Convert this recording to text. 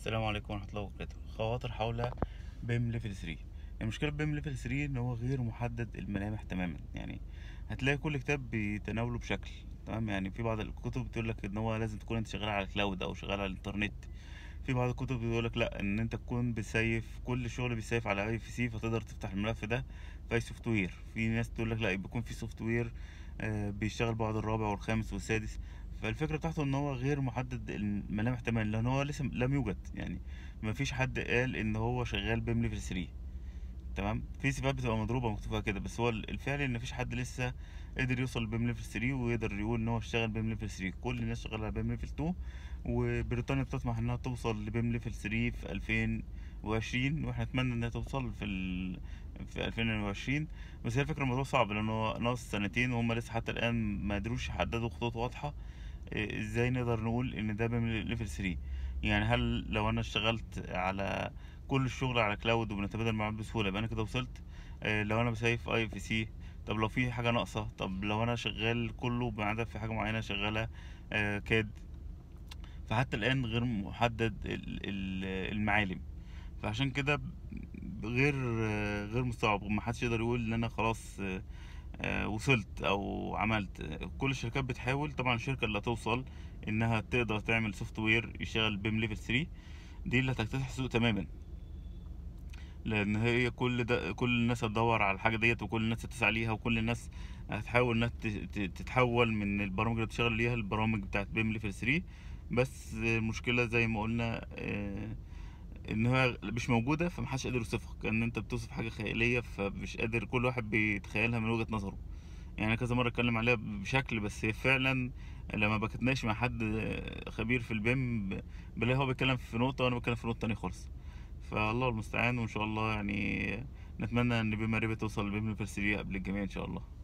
السلام عليكم ورحمة الله وبركاته خواطر حول بيم ليفل 3 المشكلة بيم ليفل 3 ان هو غير محدد الملامح تماما يعني هتلاقي كل كتاب بيتناوله بشكل تمام يعني في بعض الكتب بتقول لك ان هو لازم تكون انت شغال على الكلاود او شغال على الانترنت في بعض الكتب بيقول لك لا ان انت تكون بتسيف كل شغل بيسيف على اي في سي فتقدر تفتح الملف ده في اي سوفت وير في ناس تقول لك لا بيكون في سوفت وير آه، بيشتغل بعد الرابع والخامس والسادس فالفكرة بتاعته ان هو غير محدد الملامح تماما لان هو لسه لم يوجد يعني ما فيش حد قال ان هو شغال بيم ليفل 3 تمام في سيفات بتبقى مضروبه مكتوبه كده بس هو الفعل ان مفيش حد لسه قدر يوصل لبيم ليفل 3 ويقدر يقول ان هو اشتغل بيم ليفل 3 كل الناس شغاله على بيم ليفل 2 وبريطانيا بتطمح انها توصل لبيم ليفل 3 في 2020 واحنا نتمنى انها توصل في ال... في 2020 بس هي الفكره الموضوع صعب لانه ناقص سنتين وهم لسه حتى الان ما قدروش يحددوا خطوط واضحه إيه، ازاي نقدر نقول ان ده بيم ليفل 3 يعني هل لو انا اشتغلت على كل الشغل على كلاود وبنتبادل معلومات بسهوله يبقى انا كده وصلت آه، لو انا بسيف اي اف سي طب لو في حاجه ناقصه طب لو انا شغال كله ما عدا في حاجه معينه شغاله آه، كاد فحتى الان غير محدد ال- ال- المعالم فعشان كده غير آه، غير مستوعب ومحدش يقدر يقول ان انا خلاص آه، آه، وصلت او عملت آه، كل الشركات بتحاول طبعا الشركه اللي هتوصل انها تقدر تعمل سوفت وير يشتغل بيم ليفل 3 دي اللي هتكتسح السوق تماما لان هي كل ده كل الناس هتدور على الحاجه ديت وكل الناس هتسعى ليها وكل الناس هتحاول انها ت- ت- تتحول من البرامج اللي بتشتغل ليها البرامج بتاعت بيم ليفل 3 بس المشكله زي ما قلنا آه، ان هي مش موجوده فمحدش قادر يوصفها كان انت بتوصف حاجه خياليه فمش قادر كل واحد بيتخيلها من وجهه نظره يعني أنا كذا مره اتكلم عليها بشكل بس هي فعلا لما بتناقش مع حد خبير في البيم ب- بلاقي هو بيتكلم في نقطه وانا بتكلم في نقطه تانية خالص فالله المستعان وان شاء الله يعني نتمنى ان بيم ريبي توصل لبيم ليفل 3 قبل الجميع ان شاء الله